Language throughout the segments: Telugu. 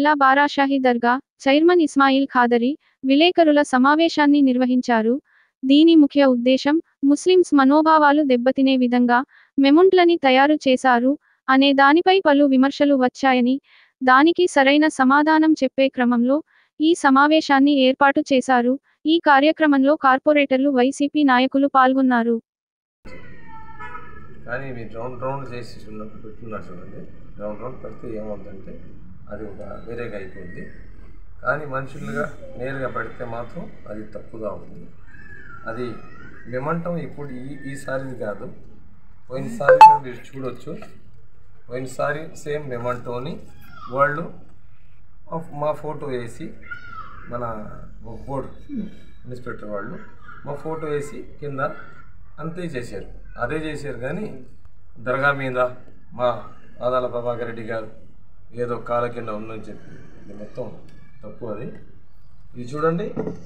జిల్లా బారాషాహి దర్గా చైర్మన్ ఇస్మాయిల్ ఖాదరి విలేకరుల సమావేశాన్ని నిర్వహించారు దీని ముఖ్య ఉద్దేశం ముస్లిమ్స్ మనోభావాలు దెబ్బతినే విధంగా మెముంట్లని తయారు చేశారు అనే దానిపై పలు విమర్శలు వచ్చాయని దానికి సరైన సమాధానం చెప్పే క్రమంలో ఈ సమావేశాన్ని ఏర్పాటు చేశారు ఈ కార్యక్రమంలో కార్పొరేటర్లు వైసీపీ నాయకులు పాల్గొన్నారు కానీ ఇవి రౌండ్ రౌండ్ చేసి చూడ పెట్టున్నారు చూడండి రౌండ్ రౌండ్ పెడితే ఏమవుతుందంటే అది ఒక వేరేగా అయిపోద్ది కానీ మనుషులుగా నేరుగా పెడితే మాత్రం అది తప్పుగా ఉంది అది మెమంటం ఇప్పుడు ఈ ఈసారిది కాదు పోయినసారి కూడా మీరు చూడొచ్చు పోయినసారి సేమ్ మెమంటోని వాళ్ళు మా- మా ఫోటో వేసి మన బోర్డు ఇన్స్పెక్టర్ వాళ్ళు మా ఫోటో వేసి కింద అంతే చేశారు అదే చేశారు కానీ దర్గా మీద మా ఆదాల ప్రభాకర్ రెడ్డి గారు ఏదో కాల కింద ఉందని చెప్పి ఇది మొత్తం తప్పు అది ఇది చూడండి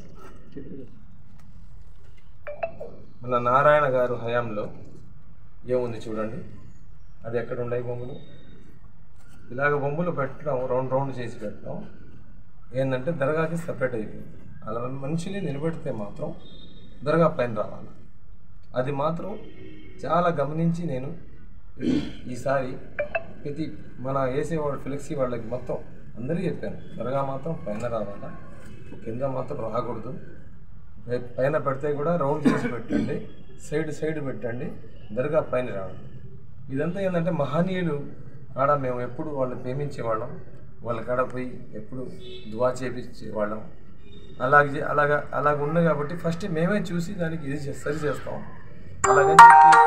మన నారాయణ గారు హయాంలో ఏముంది చూడండి అది ఎక్కడ ఉన్నాయి బొమ్మలు ఇలాగ బొమ్మలు పెట్టడం రౌండ్ రౌండ్ చేసి పెట్టడం ఏంటంటే దర్గాకి సపరేట్ అయిపోయింది అలా మనుషుల్ని నిలబెడితే మాత్రం దర్గా పైన రావాలి అది మాత్రం చాలా గమనించి నేను ఈసారి ప్రతి మన వేసే వాళ్ళు ఫ్లెక్సీ వాళ్ళకి మొత్తం అందరికీ చెప్పాను దర్గా మాత్రం పైన రావాలా కింద మాత్రం రాకూడదు పై- పైన పెడితే కూడా రౌండ్ చేసి పెట్టండి సైడ్ సైడ్ పెట్టండి దర్గా పైన రావాలి ఇదంతా ఏంటంటే మహనీయులు కాడ మేము ఎప్పుడు వాళ్ళు ప్రేమించేవాళ్ళం వాళ్ళ కాడ పోయి ఎప్పుడు దువా చేపించేవాళ్ళం అలాగే అలాగా అలాగ ఉంది కాబట్టి ఫస్ట్ మేమే చూసి దానికి ఇది చే- సరి చేస్తాం అలాగని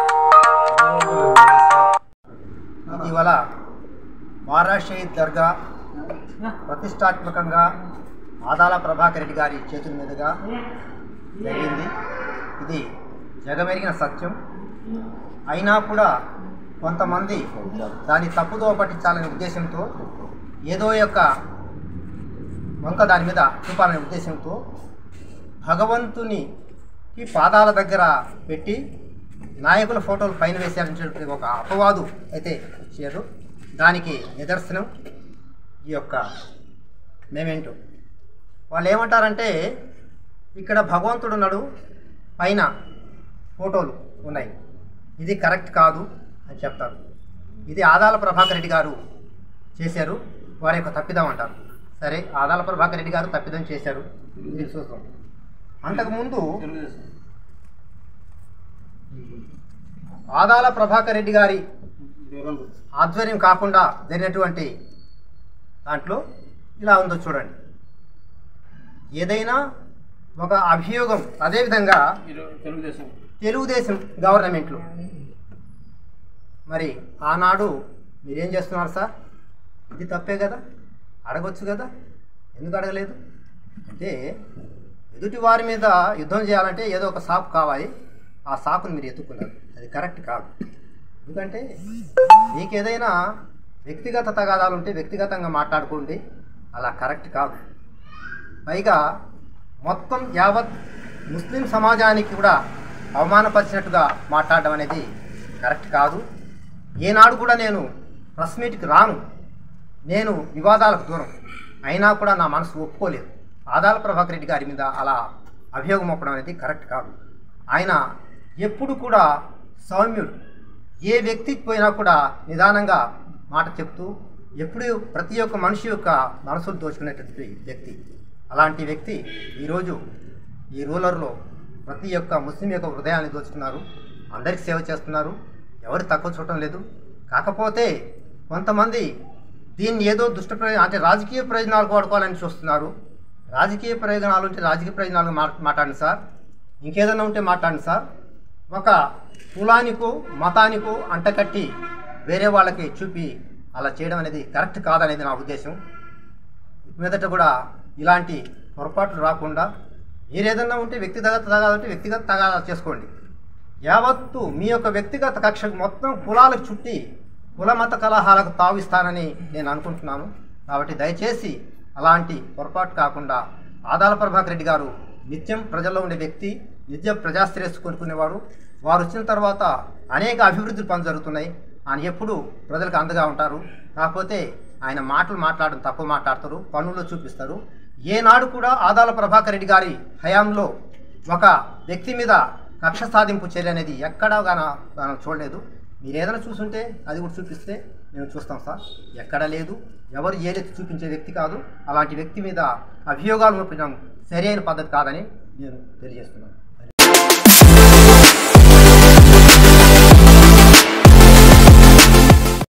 చెప్పి ఇటీవల మహారాష్ట్ర దర్గా ప్రతిష్టాత్మకంగా ఆదాల ప్రభాకర్ రెడ్డి గారి చేతుల మీదుగా జరిగింది ఇది జగమెరిగిన సత్యం అయినా కూడా కొంతమంది దాన్ని తప్పుదో పట్టించాలనే ఉద్దేశంతో ఏదో యొక్క వంక దాని మీద చూపాలనే ఉద్దేశంతో భగవంతుని ఈ పాదాల దగ్గర పెట్టి నాయకుల ఫోటోలు పైన వేశారని ఒక అపవాదు అయితే చేయరు దానికి నిదర్శనం ఈ యొక్క మేమేంటో వాళ్ళు ఏమంటారంటే ఇక్కడ భగవంతుడు ఉన్నాడు పైన ఫోటోలు ఉన్నాయి ఇది కరెక్ట్ కాదు అని చెప్తారు ఇది ఆదాల ప్రభాకర్ రెడ్డి గారు చేశారు వారి యొక్క తప్పిదం అంటారు సరే ఆదాల ప్రభాకర్ రెడ్డి గారు తప్పిదం చేశారు ఇది చూస్తాం అంతకుముందు ఆదాల ప్రభాకర్ రెడ్డి గారి ఆధ్వర్యం కాకుండా జరిగినటువంటి దాంట్లో ఇలా ఉందో చూడండి ఏదైనా ఒక అభియోగం అదేవిధంగా తెలుగుదేశం గవర్నమెంట్లో మరి ఆనాడు మీరేం చేస్తున్నారు సార్ ఇది తప్పే కదా అడగొచ్చు కదా ఎందుకు అడగలేదు అంటే ఎదుటి వారి మీద యుద్ధం చేయాలంటే ఏదో ఒక సాకు కావాలి ఆ సాకును మీరు ఎత్తుకున్నారు అది కరెక్ట్ కాదు ఎందుకంటే మీకు ఏదైనా వ్యక్తిగత తగాదాలు ఉంటే వ్యక్తిగతంగా మాట్లాడుకోండి అలా కరెక్ట్ కాదు పైగా మొత్తం యావత్ ముస్లిం సమాజానికి కూడా అవమానపరిచినట్టుగా మాట్లాడడం అనేది కరెక్ట్ కాదు ఏనాడు కూడా నేను ప్రెస్ మీట్కి రాను నేను వివాదాలకు దూరం అయినా కూడా నా మనసు ఒప్పుకోలేదు ఆదాల ప్రభాకర్ రెడ్డి గారి మీద అలా అభియోగం మోపడం అనేది కరెక్ట్ కాదు ఆయన ఎప్పుడు కూడా సౌమ్యుడు ఏ వ్యక్తికి పోయినా కూడా నిదానంగా మాట చెప్తూ ఎప్పుడు ప్రతి ఒక్క మనిషి యొక్క మనసును దోచుకునేటటువంటి వ్యక్తి అలాంటి వ్యక్తి ఈరోజు ఈ రూలర్లో ప్రతి ఒక్క ముస్లిం యొక్క హృదయాన్ని దోచుకున్నారు అందరికి సేవ చేస్తున్నారు ఎవరు తక్కువ చూడటం లేదు కాకపోతే కొంతమంది దీన్ని ఏదో దుష్ట ప్రయోజనం అంటే రాజకీయ ప్రయోజనాలు వాడుకోవాలని చూస్తున్నారు రాజకీయ ప్రయోజనాలు ఉంటే రాజకీయ ప్రయోజనాలు మా మాట్లాడండి సార్ ఇంకేదైనా ఉంటే మాట్లాడండి సార్ ఒక కులానికో మతానికో అంటకట్టి వేరే వాళ్ళకి చూపి అలా చేయడం అనేది కరెక్ట్ కాదనేది నా ఉద్దేశం మీదట కూడా ఇలాంటి పొరపాట్లు రాకుండా మీరేదన్నా ఉంటే వ్యక్తిగత తగాదా ఉంటే వ్యక్తిగత తగాదా చేసుకోండి యావత్తు మీ యొక్క వ్యక్తిగత కక్ష మొత్తం కులాలకు చుట్టి కుల మత కలహాలకు తావిస్తానని నేను అనుకుంటున్నాను కాబట్టి దయచేసి అలాంటి పొరపాటు కాకుండా ఆదాల ప్రభాకర్ రెడ్డి గారు నిత్యం ప్రజల్లో ఉండే వ్యక్తి నిత్యం ప్రజాశ్రేయస్సు కొనుక్కునేవాడు వారు వచ్చిన తర్వాత అనేక అభివృద్ధి పనులు జరుగుతున్నాయి ఆయన ఎప్పుడు ప్రజలకు అందగా ఉంటారు కాకపోతే ఆయన మాటలు మాట్లాడడం తక్కువ మాట్లాడతారు పనుల్లో చూపిస్తారు ఏనాడు కూడా ఆదాల ప్రభాకర్ రెడ్డి గారి హయాంలో ఒక వ్యక్తి మీద కక్ష సాధింపు చర్య అనేది ఎక్కడా గాన మనం చూడలేదు మీరు ఏదైనా చూసుంటే అది కూడా చూపిస్తే మేము చూస్తాం సార్ ఎక్కడా లేదు ఎవరు ఏదైతే చూపించే వ్యక్తి కాదు అలాంటి వ్యక్తి మీద అభియోగాలు మోపడం సరైన పద్ధతి కాదని నేను తెలియజేస్తున్నాను